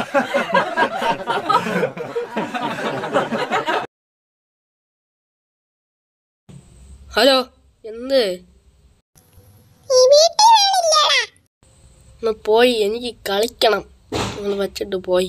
Hello എന്ത് ഈ വീട്ടിൽ വേണില്ലടാ ഒന്ന് പോയി എനിക്ക് കളിക്കണം നിങ്ങൾ വച്ചിട്ട് പോയി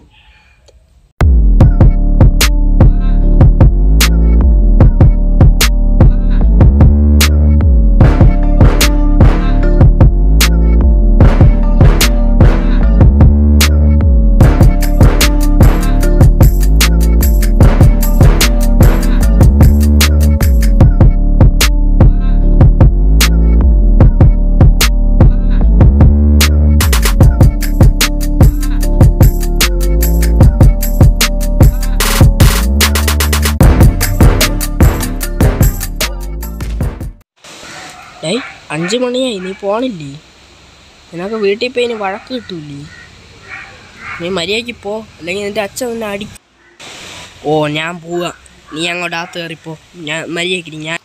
ഡേയ് അഞ്ച് മണിയായി നീ പോണില്ലേ നിനക്ക് വീട്ടിൽ പോയി ഇനി വഴക്ക് കിട്ടൂലേ നീ മര്യാദയ്ക്ക് പോ അല്ലെങ്കിൽ നിന്റെ അച്ഛൻ നിന്നെ അടി ഓ ഞാൻ പോവാ നീ അങ്ങോട്ട് അകത്ത് കയറിപ്പോ ഞാൻ മര്യാദയ്ക്ക് ഞാൻ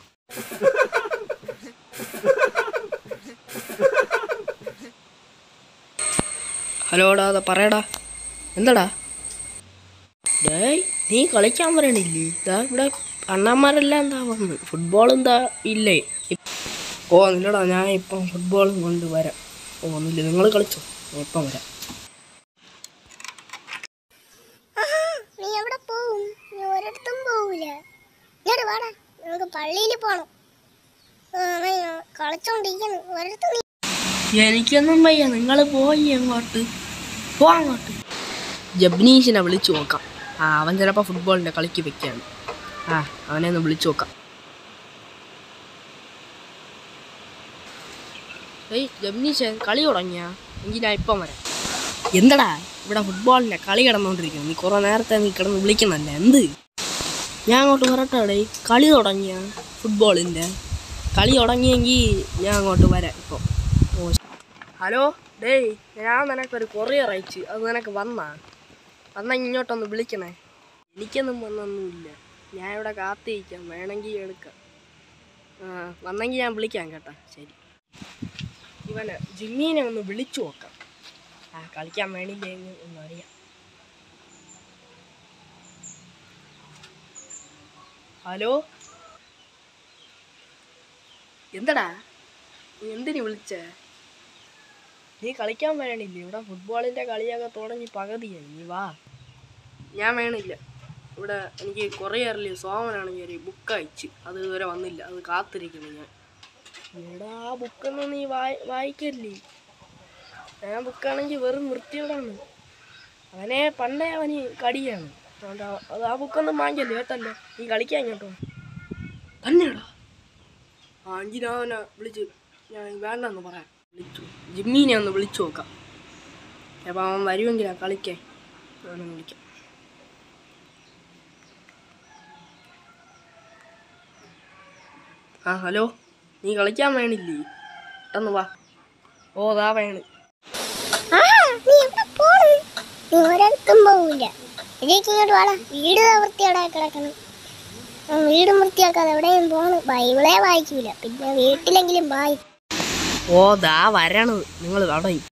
ഹലോടാ അതാ പറയടാ എന്താടാ ഡേയ് നീ കളിക്കാൻ പറയണില്ലേ ഇതാ ഇവിടെ അണ്ണന്മാരെല്ലാം എന്താ വന്ന് ഫുട്ബോൾ എന്താ ഇല്ലേ ഇപ്- ഓ ഇല്ലടാ ഞാൻ ഇപ്പം ഫുട്ബോളും കൊണ്ട് വരാം ഓ ഒന്നുമില്ല നിങ്ങൾ കളിച്ചോ ഞാൻ ഇപ്പം വരാം ആഹാ, നീ എവിടെ പോവും നീ ഒരിടത്തും പോവൂല ഇങ്ങോട്ട് വാടാ നമുക്ക് പള്ളിയിൽ പോണം ആ, നീ കളിച്ചോണ്ടിരിക്കുന്നു ഒരിടത്തും നീ എനിക്കൊന്നും വയ്യ നിങ്ങൾ പോയി അങ്ങോട്ട് പോ അങ്ങോട്ട് ജബ്നീഷിനെ വിളിച്ചു നോക്കാം ആ അവൻ ചിലപ്പോൾ ഫുട്ബോളിൻ്റെ കളിക്ക് വെക്കുകയാണ് ആ അവനെ ഒന്ന് വിളിച്ചു നോക്കാം ഏയ് ജബ്നീഷ് കളി തുടങ്ങിയാ എങ്കിൽ ഞാൻ ഇപ്പം വരാം എന്തടാ ഇവിടെ ഫുട്ബോളിൻ്റെ കളി കിടന്നുകൊണ്ടിരിക്കുന്നു നീ കുറേ നേരത്തെ നീ കിടന്ന് വിളിക്കുന്നല്ലേ എന്ത് ഞാൻ അങ്ങോട്ട് വരട്ടെ കളി തുടങ്ങിയ ഫുട്ബോളിൻ്റെ കളി തുടങ്ങിയെങ്കിൽ ഞാൻ അങ്ങോട്ട് വരാം ഇപ്പോൾ ഓ ഹലോ ഡേയ് ഞാൻ നിനക്കൊരു കൊറിയർ അയച്ചു അത് നിനക്ക് വന്നാ വന്നാ ഇങ്ങോട്ടൊന്ന് വിളിക്കണേ എനിക്കൊന്നും വന്നൊന്നുമില്ല ഞാൻ ഇവിടെ കാത്തിരിക്കാം വേണമെങ്കിൽ എടുക്കാം ആ വന്നെങ്കിൽ ഞാൻ വിളിക്കാം കേട്ടോ ശരി ഇവനെ ജിമ്മീനെ ഒന്ന് വിളിച്ചു നോക്കാം ആ കളിക്കാൻ വേണില്ലേ എന്ന് ഒന്ന് അറിയാം ഹലോ എന്തടാ നീ എന്തിനു വിളിച്ചേ നീ കളിക്കാൻ വരണില്ലേ ഇവിടെ ഫുട്ബോളിന്റെ കളിയൊക്കെ തുടങ്ങി പകുതിയായി നീ വാ ഞാൻ വേണില്ല ഇവിടെ എനിക്ക് കൊറിയറിൽ സോമനാണെങ്കിൽ ഒരു ബുക്ക് അയച്ച് അത് ഇതുവരെ വന്നില്ല അത് കാത്തിരിക്കുന്നു ഞാൻ എടാ ആ ബുക്കൊന്നും നീ വായി വായിക്കല്ലേ ആ ബുക്കാണെങ്കിൽ വെറും വൃത്തിയോടാണ് അവനെ പണ്ടേ അവന് കടിയാണ് അതുകൊണ്ട് ആ- അത് ആ ബുക്കൊന്നും വാങ്ങിക്കല്ലേ കേട്ടല്ലേ നീ കളിക്കാൻ കേട്ടോ തന്നെയാടാ ആ എങ്കിൽ ഞാൻ അവനെ വിളിച്ച് ഞാൻ വേണ്ടെന്ന് പറയാം വിളിച്ചു ജിമ്മീനെ ഒന്ന് വിളിച്ചു നോക്കാം അപ്പം അവൻ വരുമെങ്കിലാ കളിക്കാൻ അവനെ വിളിക്കാം ആ ഹലോ നീ കളിക്കാൻ വേണില്ലേ പെട്ടെന്ന് വാ ഓ ദാ വേണ് ആ നീ എവിടെ പോണു നീ ഒരിടത്തും പോവൂല ഇതിലേക്ക് ഇങ്ങോട്ട് വാടാ വീട് വൃത്തിയോടായി കിടക്കണം ആ, വീടും വൃത്തിയാക്കാതെ എവിടെയും പോണു ബൈബിളെ വായിക്കൂല പിന്നെ വീട്ടിലെങ്കിലും വായി ഓ ദാ വരണത് നിങ്ങൾ അവിടെ ഇരി.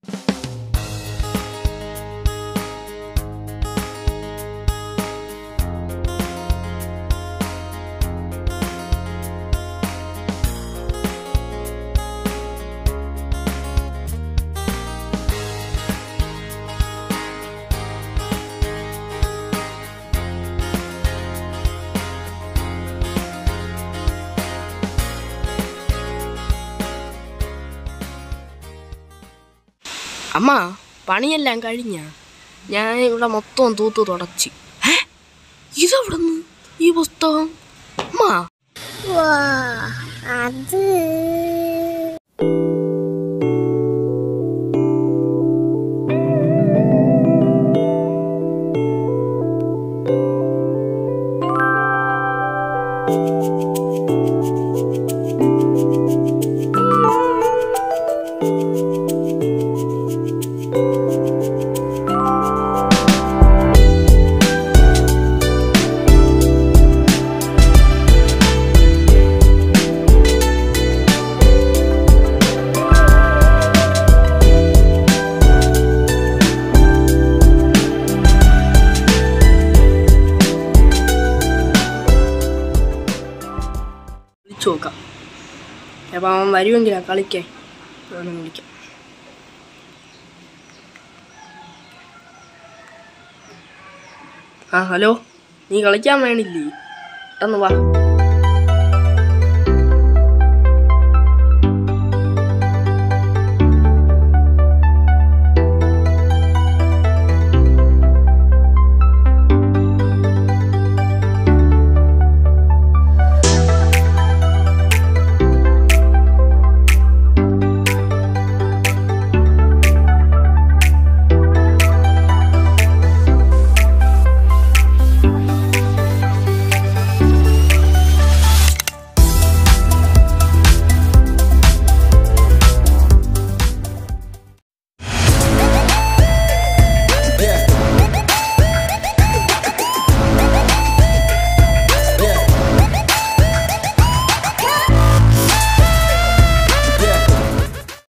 അമ്മ പണിയെല്ലാം കഴിഞ്ഞ ഞാൻ ഇവിടെ മൊത്തം തൂത്ത് തുടച്ച് ഏ ഇതെവിടെ നിന്ന് ഈ പുസ്തകം അമ്മ വാ അത് വിളിച്ചു നോക്കാം അപ്പം അവൻ വരുമെങ്കിലാ കളിക്കാൻ അവനെ വിളിക്കാം ആ ഹലോ നീ കളിക്കാൻ വേണില്ലേ പെട്ടെന്ന് വാ